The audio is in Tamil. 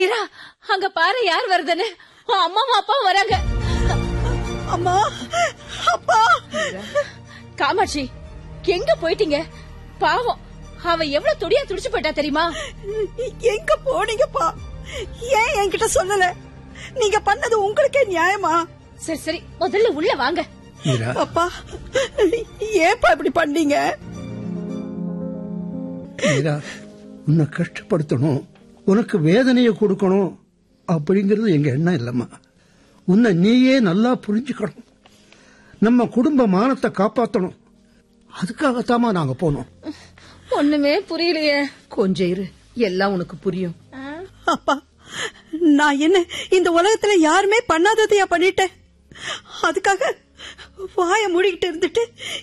இரா அங்க பாரு யார் வருதுன்னு உன் அம்மாவும் அப்பாவும் வராங்க அம்மா அப்பா காமாட்சி எங்க போயிட்டீங்க பாவம் அவ எவ்வளவு துடியா துடிச்சு போயிட்டா தெரியுமா எங்க போனீங்கப்பா ஏன் என்கிட்ட சொல்லல நீங்க பண்ணது உங்களுக்கே நியாயமா சரி சரி முதல்ல உள்ள வாங்க மீரா அப்பா ஏப்பா இப்படி பண்ணீங்க மீரா உன்னை கஷ்டப்படுத்தணும் உனக்கு வேதனையை கொடுக்கணும் அப்படிங்கிறது எங்க எண்ணம் இல்லம்மா உன்னை நீயே நல்லா புரிஞ்சுக்கணும் நம்ம குடும்ப மானத்தை காப்பாத்தணும் அதுக்காகத்தாம்மா நாங்க போனோம் ஒண்ணுமே புரியலையே கொஞ்சம் இரு எல்லாம் உனக்கு புரியும் அப்பா நான் என்ன இந்த உலகத்துல யாருமே பண்ணாததையா பண்ணிட்டேன் அதுக்காக வாய மூடிக்கிட்டு இருந்துட்டு